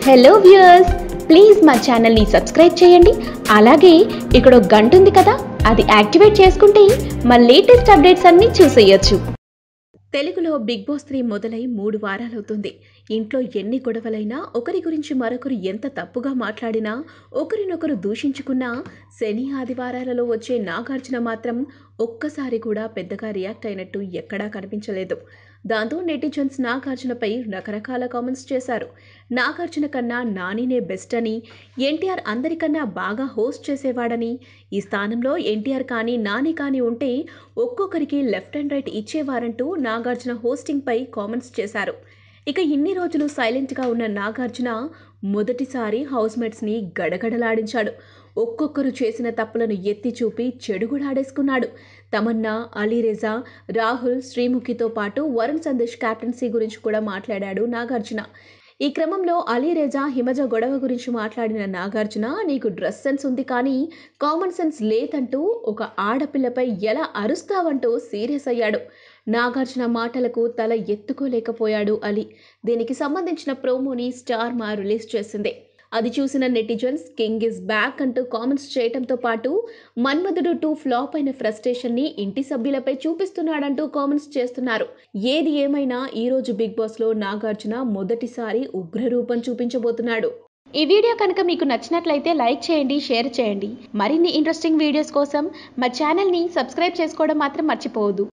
hello viewers please మా ఛానల్ని subscribe చేయండి అలాగే ఇక్కడ ఒక గంట ఉంది కదా అది యాక్టివేట్ చేసుకుంటే మా లేటెస్ట్ అప్డేట్స్ అన్నీ చూసేయొచ్చు తెలుగులో బిగ్ బాస్ త్రీ మొదలై మూడు వారాలవుతుంది ఇంట్లో ఎన్ని గొడవలైనా ఒకరి గురించి మరొకరు ఎంత తప్పుగా మాట్లాడినా ఒకరినొకరు దూషించుకున్నా శని ఆదివారాలలో వచ్చే నాగార్జున మాత్రం ఒక్కసారి కూడా పెద్దగా రియాక్ట్ అయినట్టు ఎక్కడా కనిపించలేదు దాంతో నెటిజన్స్ నాగార్జునపై రకరకాల కామెంట్స్ చేశారు నాగార్జున కన్నా నానినే బెస్ట్ అని ఎన్టీఆర్ అందరికన్నా బాగా హోస్ట్ చేసేవాడని ఈ స్థానంలో ఎన్టీఆర్ కానీ నాని కానీ ఉంటే ఒక్కొక్కరికి లెఫ్ట్ అండ్ రైట్ ఇచ్చేవారంటూ నాగార్జున హోస్టింగ్పై కామెంట్స్ చేశారు ఇక ఇన్ని రోజులు సైలెంట్గా ఉన్న నాగార్జున మొదటిసారి హౌస్మేట్స్ని గడగడలాడించాడు ఒక్కొక్కరు చేసిన తప్పులను ఎత్తి చూపి చెడుగుడాడేసుకున్నాడు తమన్నా అలీరేజా రాహుల్ శ్రీముఖితో పాటు వరుణ్ సందేశ్ క్యాప్టెన్సీ గురించి కూడా మాట్లాడాడు నాగార్జున ఈ క్రమంలో అలీరేజా హిమజ గొడవ గురించి మాట్లాడిన నాగార్జున నీకు డ్రెస్ సెన్స్ ఉంది కానీ కామన్ సెన్స్ లేదంటూ ఒక ఆడపిల్లపై ఎలా అరుస్తావంటూ సీరియస్ అయ్యాడు నాగార్జున మాటలకు తల ఎత్తుకోలేకపోయాడు అలీ దీనికి సంబంధించిన ప్రోమోని స్టార్ మా రిలీజ్ చేసింది అది చూసిన నెటిజన్స్ కింగ్ ఇస్ బ్యాక్ అంటూ కామెంట్స్ చేయడంతో పాటు మన్మధుడు టూ ఫ్లాప్ అయిన ఫ్రస్ట్రేషన్ని ఇంటి సభ్యులపై చూపిస్తున్నాడంటూ కామెంట్స్ చేస్తున్నారు ఏది ఏమైనా ఈ రోజు బిగ్ బాస్ లో నాగార్జున మొదటిసారి ఉగ్రరూపం చూపించబోతున్నాడు ఈ వీడియో కనుక మీకు నచ్చినట్లయితే లైక్ చేయండి షేర్ చేయండి మరిన్ని ఇంట్రెస్టింగ్ వీడియోస్ కోసం మా ఛానల్ని సబ్స్క్రైబ్ చేసుకోవడం మాత్రం మర్చిపోవద్దు